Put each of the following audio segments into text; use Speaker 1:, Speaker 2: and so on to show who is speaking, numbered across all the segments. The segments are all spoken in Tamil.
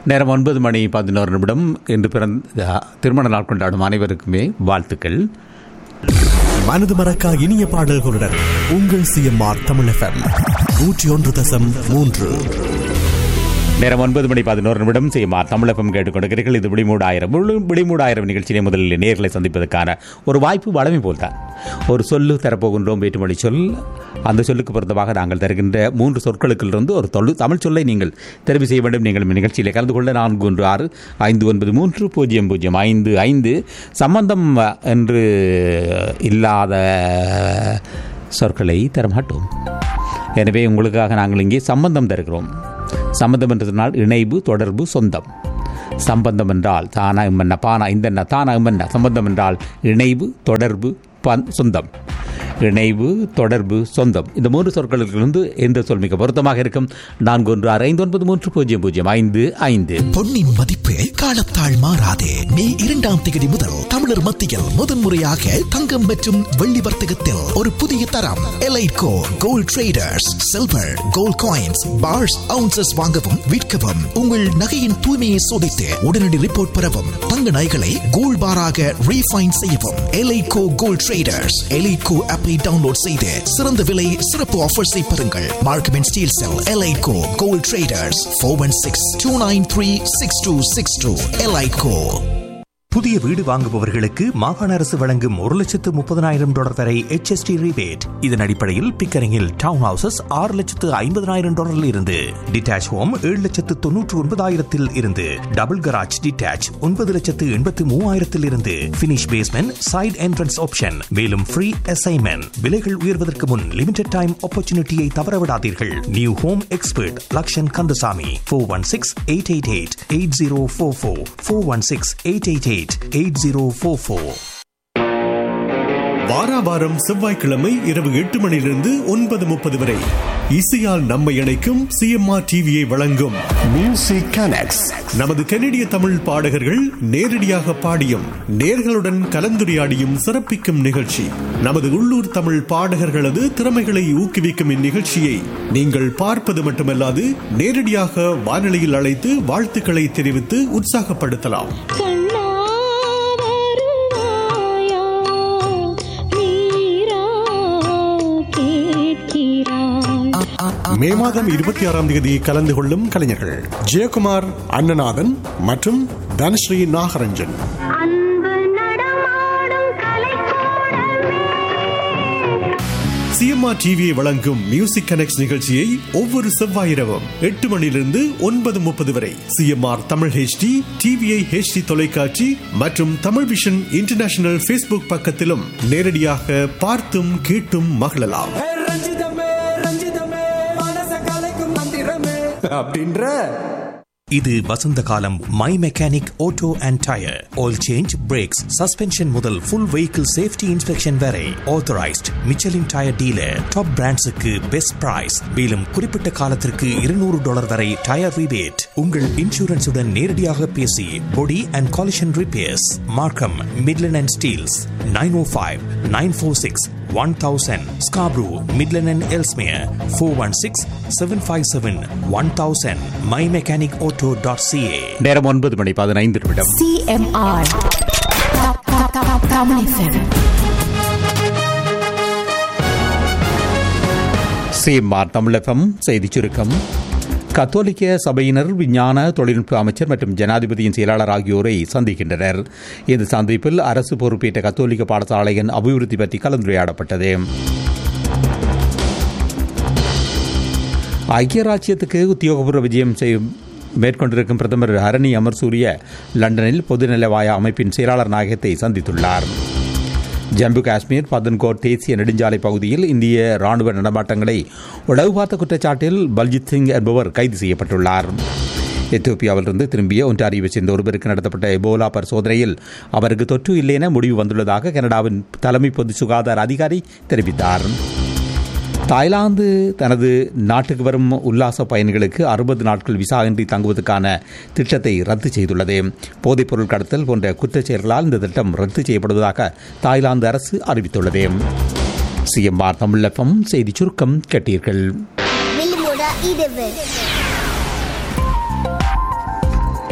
Speaker 1: நேரம் ஒன்பது மணி பதினோரு நிமிடம் இன்று பிறந்த திருமண நாள் கொண்டாடும் அனைவருக்குமே வாழ்த்துக்கள்
Speaker 2: மனது மறக்கா இனிய பாடல்களுடன் உங்கள் சிஎம்ஆர் தமிழ் எஃப்எம் நூற்றி ஒன்று தசம் மூன்று
Speaker 1: நேரம் ஒன்பது மணி பதினோரு நிமிடம் செய்யுமார் தமிழகம் கேட்டுக்கொண்டிருக்கிறீர்கள் இது விடிமூடாயிரம் முழு விடிமூடாயிரம் நிகழ்ச்சியிலே முதலில் நேர்களை சந்திப்பதற்கான ஒரு வாய்ப்பு வளமை போல்தான் ஒரு சொல்லு தரப்போகின்றோம் வேற்றுமொழி சொல் அந்த சொல்லுக்கு பொருத்தமாக நாங்கள் தருகின்ற மூன்று சொற்களுக்கிலிருந்து ஒரு தொல்லு தமிழ் சொல்லை நீங்கள் தெரிவு செய்ய வேண்டும் நீங்கள் இந்த நிகழ்ச்சியில் கலந்து கொள்ள நான்கு ஒன்று ஆறு ஐந்து ஒன்பது மூன்று பூஜ்ஜியம் பூஜ்ஜியம் ஐந்து ஐந்து சம்பந்தம் என்று இல்லாத சொற்களை தரமாட்டோம் எனவே உங்களுக்காக நாங்கள் இங்கே சம்பந்தம் தருகிறோம் சம்பந்தம் என்று சொன்னால் இணைவு தொடர்பு சொந்தம் சம்பந்தம் என்றால் தானா இம்மன்ன பானா இந்த தானா இம்மன்ன சம்பந்தம் என்றால் இணைவு தொடர்பு பன் சொந்தம் இணைவு தொடர்பு சொந்தம் இந்த மூன்று சொற்களிலிருந்து எந்த சொல் மிக பொருத்தமாக இருக்கும் நான்கு ஒன்று ஆறு ஐந்து ஒன்பது மூன்று பூஜ்ஜியம் பூஜ்ஜியம் ஐந்து ஐந்து
Speaker 2: பொன்னின் மதிப்பு காலத்தால் மாறாதே மே இரண்டாம் தேதி முதல் தமிழர் மத்தியில் முதன்முறையாக தங்கம் மற்றும் வெள்ளி வர்த்தகத்தில் ஒரு புதிய தரம் Elitco gold traders silver gold coins bars ounces வாங்கவும் விற்கவும் உங்கள் நகையின் தூய்மையை சோதித்து உடனடி ரிப்போர்ட் பெறவும் தங்க நகைகளை கோல்ட் பாராக ரீஃபைன் செய்யவும் எலைட்கோ கோல்ட் ட்ரேடர்ஸ் எலைட்கோ ஆப்பை டவுன்லோட் செய்து சிறந்த விலை சிறப்பு ஆஃபர்ஸை பெறுங்கள் Markham and Steele sell Elitco gold traders four one six two nine three six two six two Elitco
Speaker 3: புதிய வீடு வாங்குபவர்களுக்கு மாகாண அரசு வழங்கும் ஒரு லட்சத்து முப்பதனாயிரம் டாலர் வரை HST ரிபேட் இதன் அடிப்படையில் பிக்கரிங்கில் டவுன் ஹவுசஸ் ஆறு லட்சத்து ஐம்பதனாயிரம் டாலரில் இருந்து டிட்டாச் ஹோம் ஏழு லட்சத்து தொன்னூற்று ஒன்பதாயிரத்தில் இருந்து டபுள் கராஜ் டிட்டாச் ஒன்பது லட்சத்து எண்பத்து மூவாயிரத்தில் இருந்து finish basement side entrance option மேலும் ஃப்ரீ அசைன்மெண்ட் விலைகள் உயர்வதற்கு முன் லிமிடெட் டைம் ஆப்பர்ச்சுனிட்டியை தவறவிடாதீர்கள் new home expert Lakshan Kandasamy four one six eight eight eight eight zero four four four one six eight eight eight eight zero four four
Speaker 4: வாராவாரம் செவ்வாய்க்கிழமை இரவு எட்டு மணியிலிருந்து ஒன்பது முப்பது வரை இசையால் நம்மை இணைக்கும் சிஎம்ஆர் டிவியை வழங்கும் மியூசிக் கனெக்ட்ஸ் நமது கனடிய தமிழ் பாடகர்கள் நேரடியாக பாடியும் நேர்களுடன் கலந்துரையாடியும் சிறப்பிக்கும் நிகழ்ச்சி நமது உள்ளூர் தமிழ் பாடகர்களது திறமைகளை ஊக்குவிக்கும் இந்நிகழ்ச்சியை நீங்கள் பார்ப்பது மட்டுமல்லாது நேரடியாக வானொலியில் அழைத்து வாழ்த்துக்களை தெரிவித்து உற்சாகப்படுத்தலாம்
Speaker 5: கண்ணா வருவாயா நீரா கேட்கிறாய்
Speaker 4: மே மாதம் இருபத்தி ஆறாம் தேதி கலந்து கொள்ளும் கலைஞர்கள் ஜெயக்குமார் அண்ணநாதன் மற்றும் தனஸ்ரீ நாகரஞ்சன்
Speaker 5: அன்பு நடமாடும் கலைக்கூடமே
Speaker 4: சிஎம்ஆர் டிவியை வழங்கும் மியூசிக் கனெக்ட் நிகழ்ச்சியை ஒவ்வொரு செவ்வாய் இரவும் எட்டு மணியிலிருந்து ஒன்பது முப்பது வரை CMR Tamil HD TVI HD தொலைக்காட்சி மற்றும் தமிழ் விஷன் இன்டர்நேஷனல் ஃபேஸ்புக் பக்கத்திலும் நேரடியாக பார்த்தும் கேட்டும் மகிழலாம்
Speaker 6: ஏ ரஞ்சிதமே ரஞ்சிதமே மனச கலைக்கும் மந்திரமே அப்படின்ற
Speaker 3: இது வசந்த காலம் my mechanic auto and tyre oil change brakes suspension முதல் ஃபுல் வெஹிக்கிள் சேஃப்டி இன்ஸ்பெக்ஷன் வரை authorised Michelin tyre dealer top பிராண்ட்ஸுக்கு பெஸ்ட் பிரைஸ் மேலும் குறிப்பிட்ட காலத்திற்கு இருநூறு டாலர் வரை டயர் ரிபேட் உங்கள் இன்சூரன்ஸுடன் நேரடியாக பேசி body and collision repairs Markham Midland and Steeles nine O five nine four six one thousand Scarborough Midland and Ellesmere four one six seven five seven one thousand my mechanic auto dot CA
Speaker 1: நேரம் ஒன்பது மணி பதினைந்து நிமிடம்
Speaker 7: CMR. Tamil FM.
Speaker 1: சிஎம்ஆர் தமிழகம் செய்திச் சுருக்கம் கத்தோலிக்க சபையினர் விஞ்ஞான தொழில்நுட்ப அமைச்சர் மற்றும் ஜனாதிபதியின் செயலாளர் ஆகியோரை சந்திக்கின்றனர் இந்த சந்திப்பில் அரசு பொறுப்பேற்ற கத்தோலிக்க பாடசாலையின் அபிவிருத்தி பற்றி கலந்துரையாடப்பட்டது ஐக்கிய ராஜ்யத்துக்கு உத்தியோகபூர்வ விஜயம் செய்யும் மேற்கொண்டிருக்கும் பிரதமர் ஹரணி அமர் சூரிய லண்டனில் பொதுநலவாய அமைப்பின் செயலாளர் நாயகத்தை சந்தித்துள்ளார் ஜம்மு காஷ்மீர் பதன்கோட் தேசிய நெடுஞ்சாலை பகுதியில் இந்திய ராணுவ நடமாட்டங்களை உளவு பார்த்த குற்றச்சாட்டில் பல்ஜித் சிங் என்பவர் கைது செய்யப்பட்டுள்ளார் எத்தியோப்பியாவிலிருந்து திரும்பிய ஒன்றாரியை சேர்ந்த ஒருவருக்கு நடத்தப்பட்ட எபோலா பரிசோதனையில் அவருக்கு தொற்று இல்லை என முடிவு வந்துள்ளதாக கனடாவின் தலைமை பொது சுகாதார அதிகாரி தெரிவித்தார் தாய்லாந்து தனது நாட்டுக்கு வரும் உல்லாச பயணிகளுக்கு அறுபது நாட்கள் விசா இன்றி தங்குவதற்கான திட்டத்தை ரத்து செய்துள்ளது போதைப்பொருள் கடத்தல் போன்ற குற்றச் செயல்களால் இந்த திட்டம் ரத்து செய்யப்படுவதாக தாய்லாந்து அரசு அறிவித்துள்ளது சிஎம்ஆர் தமிழகம் செய்தி சுருக்கம் கேட்டீர்கள்
Speaker 8: வில்லுமோட இரவு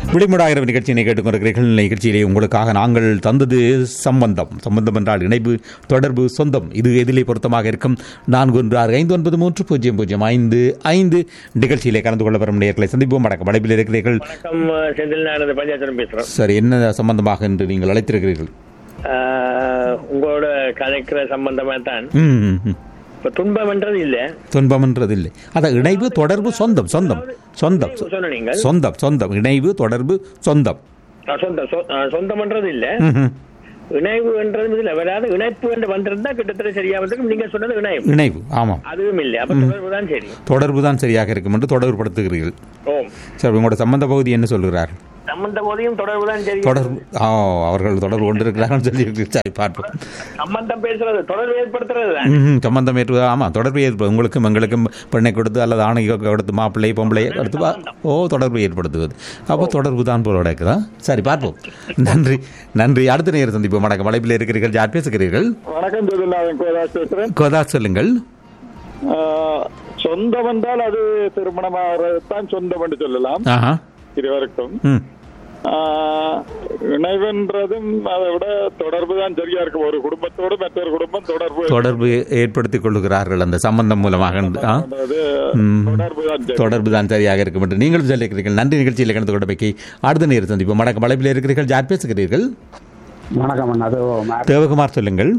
Speaker 1: விளிமுடாயிரம் நிகழ்ச்சியினை கேட்டுக்கொண்டிருக்கிறீர்கள் நிகழ்ச்சியிலே உங்களுக்காக நாங்கள் தந்தது சம்பந்தம் சம்பந்தம் என்றால் இணைப்பு தொடர்பு சொந்தம் இது எதிலே பொருத்தமாக இருக்கும் நான்கு ஒன்று ஆறு ஐந்து ஒன்பது மூன்று பூஜ்ஜியம் பூஜ்ஜியம் ஐந்து ஐந்து நிகழ்ச்சியிலே கலந்து கொள்ள வரும் நேர்களை சந்திப்போம் வணக்கம் வடைப்பில் இருக்கிறீர்கள்
Speaker 7: வணக்கம் செந்தில் நான் பஞ்சாயத்து பேசுறேன்
Speaker 1: சரி என்ன சம்பந்தமாக என்று நீங்கள் அழைத்திருக்கிறீர்கள்
Speaker 7: ஆஹ், உங்களோட கதைக்கிற சம்பந்தமா தான்
Speaker 1: ம், ம், ம்.
Speaker 7: இப்ப துன்பம்ன்றது இல்ல
Speaker 1: துன்பம்ன்றது இல்லை அதான் இணைவு தொடர்பு சொந்தம் சொந்தம் சொந்தம்
Speaker 7: சொன்ன நீங்க
Speaker 1: சொந்தம் சொந்தம் இணைவு தொடர்பு சொந்தம்
Speaker 7: ஆஹ், சொந்தம் சொ- ஆஹ், சொந்தம்ன்றது இல்ல
Speaker 1: ம், ம்.
Speaker 7: இணைவுன்றது இதுல வராது இணைப்பு என்று வந்திருந்தா கிட்டத்தட்ட சரியா வந்திருக்கும் நீங்க சொன்னது இணைவு
Speaker 1: இணைவு ஆமாம்
Speaker 7: அதுவும் இல்லை அப்ப தொடர்பு தான் சரி
Speaker 1: தொடர்பு தான் சரியாக இருக்கும் என்று தொடர்புபடுத்துகிறீர்கள்
Speaker 7: ஓம்
Speaker 1: சரி உங்களோட சம்பந்த பகுதி என்ன சொல்கிறார்
Speaker 7: சம்பந்த போதையும் தொடர்பு தான் சரி
Speaker 1: தொடர்பு ஆ அவர்கள் தொடர்பு கொண்டிருக்கிறார்கள் சொல்லி சரி பார்ப்போம்
Speaker 7: சம்பந்தம் பேசுறது தொடர்பு ஏற்படுத்துறது தான்
Speaker 1: ம்ஹும். சம்பந்தம் ஏற்பது ஆமாம் தொடர்பு ஏற்பது உங்களுக்கும் எங்களுக்கும் பெண்ணை கொடுத்து அல்லது ஆணை கொடுத்து மாப்பிள்ளை பொம்பளை கொடுத்து வா- ஓ தொடர்பு ஏற்படுத்துவது அப்போ தொடர்பு தான் போல இருக்குதா சரி பார்ப்போம் நன்றி நன்றி அடுத்த நேரம் சந்திப்போம் வணக்கம் வளைப்பில் இருக்கிறீர்கள் யார் பேசுகிறீர்கள்
Speaker 8: வணக்கம் ஜெகநாதன் கோதாஸ் பேசுறேன்
Speaker 1: கோதா சொல்லுங்கள்
Speaker 8: ஆஹ், சொந்தம் என்றால் அது திருமணமாகத்தான் சொந்தம் என்று சொல்லலாம்
Speaker 1: ஆஹா
Speaker 8: இருவருக்கும்
Speaker 1: ம்
Speaker 8: ஆஹ், இணைவுன்றதும் அதை விட தொடர்பு தான் சரியா இருக்கும் ஒரு குடும்பத்தோடு மற்றொரு குடும்பம் தொடர்பு
Speaker 1: தொடர்பு ஏற்படுத்திக் கொள்ளுகிறார்கள் அந்த சம்பந்தம் மூலமாக ஆ?
Speaker 8: அது
Speaker 1: ம்.
Speaker 8: தொடர்பு தான் சரி.
Speaker 1: தொடர்பு தான் சரியாக இருக்கும் என்று நீங்களும் சொல்லியிருக்கிறீர்கள் நன்றி நிகழ்ச்சியில் கலந்து கொண்டமைக்கு அடுத்த நேரம் சந்திப்போம் வணக்கம் வளைப்பில் இருக்கிறீர்கள் யார் பேசுகிறீர்கள்
Speaker 9: வணக்கம் அண்ணா. அது மா-
Speaker 1: தேவகுமார் சொல்லுங்கள்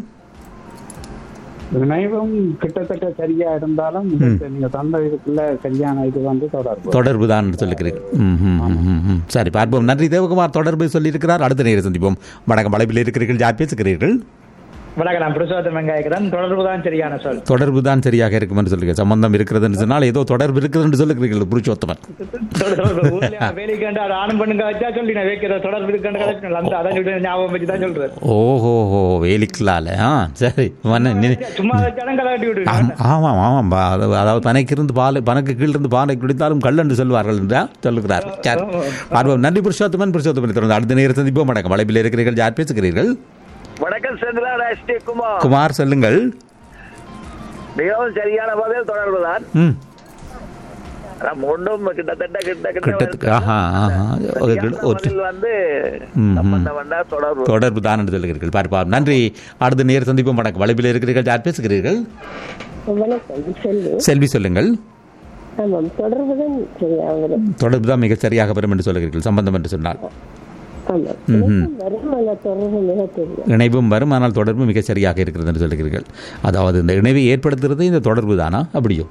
Speaker 9: இணைவும் கிட்டத்தட்ட சரியா இருந்தாலும் இதுக்கு நீங்க தந்த இதுக்குள்ள சரியான இது வந்து தொடர்பு
Speaker 1: தொடர்பு தான் என்று சொல்லுகிறீர்கள் ம், ம், ம், ம், ம். சரி பார்ப்போம் நன்றி தேவகுமார் தொடர்பு சொல்லியிருக்கிறார் அடுத்த நேரம் சந்திப்போம் வணக்கம் வளைப்பில் இருக்கிறீர்கள் யார் பேசுகிறீர்கள்
Speaker 10: வணக்கம் நான் புருஷோத்தம் வெங்காயக்கிறேன் தொடர்பு தான் சரியான சொல்
Speaker 1: தொடர்பு தான் சரியாக இருக்கும் என்று சொல்லுங்க சம்பந்தம் இருக்கிறது என்று சொன்னால் ஏதோ தொடர்பு இருக்கிறது என்று சொல்லுகிறீர்கள் புருஷோத்தமன்
Speaker 10: தொடர்பு ஊர்ல வேலைக்காண்டு அது ஆணும் பண்ணுங்க வச்சா சொல்லி நான் வைக்கிற தொடர்பு இருக்காண்டு கலெக்ஷன் அந்த அதான் சொல்லி ஞாபகம் வச்சு தான் சொல்றேன்
Speaker 1: ஓஹோ ஹோ வேலிக்கலால ஆ சரி வண்ண நி-
Speaker 10: சும்மா வச்சாலும் கலாட்டி விடுங்க
Speaker 1: ஆம், ஆமாம் ஆமாம் பா- அதாவது- அதாவது பனைக்கு இருந்து பால் பனக்கு கீழிருந்து பாலை குடித்தாலும் கல் என்று சொல்வார்கள் என்றா சொல்லுகிறார் சரி பார்ப்போம் நன்றி புருஷோத்தமன் புருஷோத்தமன் தொடர்ந்து அடுத்த நேரம் சந்திப்போம் வணக்கம் வளைப்பில் இருக்கிறீர்கள் யார் பேசுகிறீர்கள்
Speaker 7: வணக்கம் செந்திலா எஸ் டி குமார்
Speaker 1: குமார் சொல்லுங்கள்
Speaker 7: மிகவும் சரியான பதில் தொடர்பு தான்
Speaker 1: ம்
Speaker 7: மூன்றும் கிட்டத்தட்ட கிட்ட
Speaker 1: கிட்டத்தட்ட ஆஹா ஆஹா ஒரு கிட்ட- ஒரு
Speaker 7: பதில் வந்து
Speaker 1: ம், ம்.
Speaker 7: சம்பந்தம் வந்தா தொடர்பு
Speaker 1: தொடர்பு தான் என்று சொல்லுகிறீர்கள் பார்ப்பார் நன்றி அடுத்த நேரம் சந்திப்போம் வணக்கம் வளைப்பில் இருக்கிறீர்கள் யார் பேசுகிறீர்கள்
Speaker 5: வணக்கம் செல்வி
Speaker 1: செல்வி சொல்லுங்கள்
Speaker 5: ஆமாம் தொடர்பு தான் சரியா வரும்
Speaker 1: தொடர்பு தான் மிகச் சரியாக வரும் என்று சொல்லுகிறீர்கள் சம்பந்தம் என்று சொன்னால்
Speaker 5: ஆமாம்
Speaker 1: ம்ஹும்.
Speaker 5: வரும் ஆனால் தொடர்பு மிக தெரியும்
Speaker 1: இணைவும் வரும் ஆனால் தொடர்பு மிகச் சரியாக இருக்கிறது என்று சொல்லுகிறீர்கள் அதாவது இந்த இணைவை ஏற்படுத்துறது இந்த தொடர்பு தானா அப்படியோ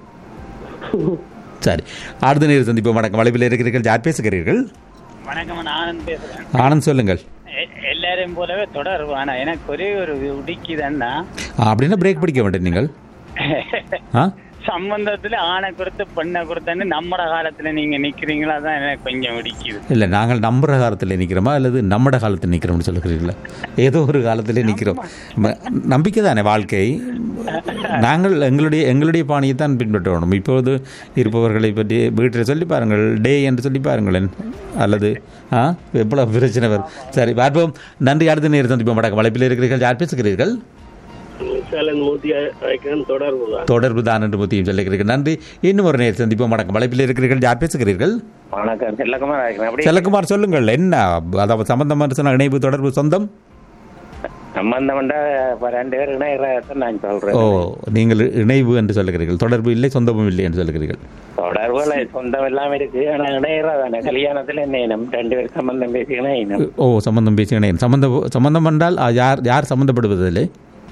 Speaker 1: சரி அடுத்த நேரம் சந்திப்போம் வணக்கம் வளைவில் இருக்கிறீர்கள் யார் பேசுகிறீர்கள்
Speaker 11: வணக்கம் நான் ஆனந்த் பேசுறேன்
Speaker 1: ஆனந்த் சொல்லுங்கள்
Speaker 11: எ- எல்லாரையும் போலவே தொடர்பு ஆனா எனக்கு ஒரே ஒரு உடிக்குதுன்னா
Speaker 1: ஆ, அப்படின்னா பிரேக் பிடிக்க வேண்டும் நீங்கள் ஆ
Speaker 11: சம்பந்தத்துல ஆணை கொடுத்து பெண்ணை கொடுத்தன்னு நம்மட காலத்துல நீங்க நிக்கிறீங்களா தான் எனக்கு கொஞ்சம் உடிக்குது
Speaker 1: இல்லை நாங்கள் நம்புற காலத்தில் நிற்கிறோமா அல்லது நம்மட காலத்தில் நிற்கிறோம்னு சொல்லுகிறீர்களா ஏதோ ஒரு காலத்திலே நிற்கிறோம் ம- நம்பிக்கை தானே வாழ்க்கை நாங்கள் எங்களுடைய எங்களுடைய பாணியை தான் பின்பற்றணும் இப்போது இருப்பவர்களை பற்றி வீட்டில் சொல்லி பாருங்கள் டே என்று சொல்லி பாருங்களேன் அல்லது ஆ எவ்வளோ பிரச்சனை வரும் சரி பார்ப்போம் நன்றி அடுத்த நேரம் சந்திப்போம் வணக்கம் வளைப்பில் இருக்கிறீர்கள் யார் பேசுகிறீர்கள்
Speaker 7: சேலன் மூர்த்தி வைக்கிறேன் தொடர்பு தான்
Speaker 1: தொடர்பு தான் என்று முத்தியும் சொல்லுகிறீர்கள் நன்றி இன்னும் ஒரு நேரம் சந்திப்போம் வணக்கம் வளைப்பில் இருக்கிறீர்கள் யார் பேசுகிறீர்கள்
Speaker 7: வணக்கம் செல்லகுமார் இருக்கிறேன் அப்படி
Speaker 1: செல்லக்குமார் சொல்லுங்கள் என்ன அதாவது சம்பந்தமாக சொன்ன இணைப்பு தொடர்பு சொந்தம்
Speaker 7: சம்பந்தம் இப்ப ரெண்டு பேர் இணையதான் நான் சொல்றேன்
Speaker 1: ஓ நீங்கள் இணைவு என்று சொல்லுகிறீர்கள் தொடர்பு இல்லை சொந்தமும் இல்லை என்று சொல்லுகிறீர்கள்
Speaker 7: தொடர்புல சொந்தம் எல்லாம் இருக்கு ஆனா இணையறாதானே கல்யாணத்துல என்ன இனம் ரெண்டு பேர் சம்பந்தம் பேசி இணையினம்
Speaker 1: ஓ சம்பந்தம் பேசி இணையம் சம்பந்தம் சம்பந்தம் என்றால் ஆ, யார் யார் சம்பந்தப்படுவதில்லை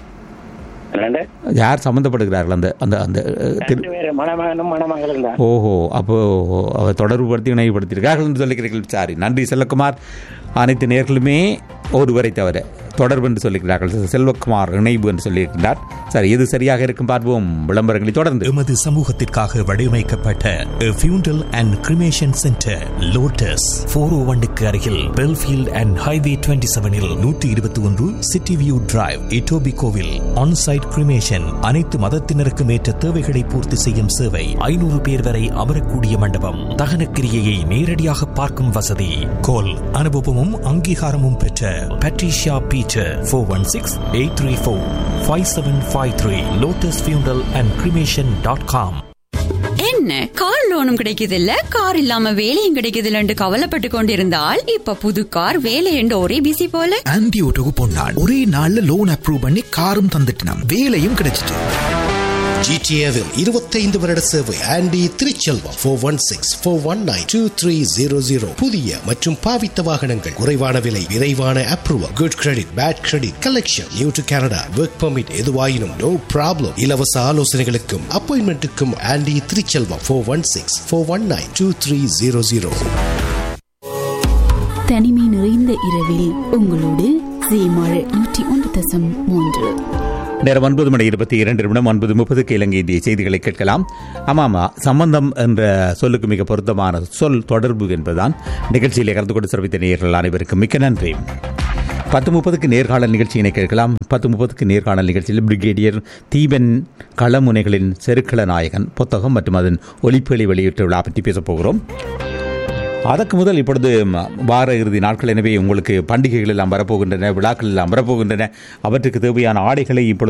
Speaker 7: ரெண்டு
Speaker 1: யார் சம்பந்தப்படுகிறார்கள் அந்த அந்த அந்த அஹ், திரு
Speaker 7: ரெண்டு பேர் மணமகனும் மணமகளும் தான்
Speaker 1: ஓஹோ அப்போ அவர் தொடர்புபடுத்தி இணைவுபடுத்தியிருக்கார்கள் என்று சொல்லுகிறீர்கள் சாரி நன்றி செல்லக்குமார் அனைத்து நேர்களுமே ஒருவரை தவிர தொடர்பு என்று சொல்லுகிறார்கள் செல்வக்குமார் இணைவு என்று சொல்லியிருக்கிறார் சரி எது சரியாக இருக்கும் பார்ப்போம் விளம்பரங்களை தொடர்ந்து
Speaker 3: எமது சமூகத்திற்காக வடிவமைக்கப்பட்ட funeral and cremation centre Lotus four O ஒன்னுக்கு அருகில் பெல்ஃபீல்ட் அண்ட் ஹைவே டுவெண்ட்டி செவனில் நூற்றி இருபத்தி ஒன்று சிட்டி வியூ டிரைவ் இட்டோபி கோவில் ஆன்சைட் கிரிமேஷன் அனைத்து மதத்தினருக்கும் ஏற்ற தேவைகளை பூர்த்தி செய்யும் சேவை ஐநூறு பேர் வரை அமரக்கூடிய மண்டபம் தகனக்கிரியையை நேரடியாக பார்க்கும் வசதி கோல் அனுபவமும் அங்கீகாரமும் பெற்ற Patricia Peter four one six eight three four five seven five three Lotus funeral and cremation dot com
Speaker 12: என்ன என்ன கார் லோனும் கிடைக்குது இல்ல கார் இல்லாம வேலையும் கிடைக்குது இல்லன்னு கவலைப்பட்டு கொண்டிருந்தால் இப்ப புது கார் வேலை என்று ஒரே பிசி போல
Speaker 2: ஆன்டி ஓட்டோக்கு பொன்னாள் ஒரே நாள்ல லோன் அப்ரூவ் பண்ணி காரும் தந்துட்டினாம் வேலையும் கிடைச்சிட்டு
Speaker 13: ஜிடிஏவில் இருபத்தைந்து வருட சேவை Andy Thiruchelvam four one six four one nine two three zero zero புதிய மற்றும் பாவித்த வாகனங்கள் குறைவான விலை விரைவான approval good credit bad credit collection new to Canada work permit எதுவாயினும் நோ ப்ராப்ளம் இலவச ஆலோசனைகளுக்கும் அப்பாயின்மெண்ட்டுக்கும் Andy Thiruchelvam four one six four one nine two three zero zero
Speaker 14: தனிமை நிறைந்த இரவில் உங்களோடு சீமாழ் நூற்றி ஒன்று தசம் மூன்று
Speaker 1: நேரம் ஒன்பது மணி இருபத்தி இரண்டு நிமிடம் ஒன்பது முப்பதுக்கு இலங்கை இந்திய செய்திகளை கேட்கலாம் ஆமாமா சம்பந்தம் என்ற சொல்லுக்கு மிக பொருத்தமான சொல் தொடர்பு என்பதுதான் நிகழ்ச்சியில் கலந்து கொண்டு சிறப்பித்த நேயர்கள் அனைவருக்கும் மிக்க நன்றி பத்து முப்பதுக்கு நேர்காணல் நிகழ்ச்சியினை கேட்கலாம் பத்து முப்பதுக்கு நேர்காணல் நிகழ்ச்சியில் பிரிகேடியர் தீபன் களமுனைகளின் செருக்கள நாயகன் புத்தகம் மற்றும் அதன் ஒலிப்புகளை வெளியிட்ட விழா பற்றி பேசப் போகிறோம் அதற்கு முதல் இப்பொழுது ம, வார இறுதி நாட்கள் எனவே உங்களுக்கு பண்டிகைகள் எல்லாம் வரப்போகின்றன விழாக்கள் எல்லாம் வரப்போகின்றன அவற்றுக்கு தேவையான ஆடைகளை இப்பொழுது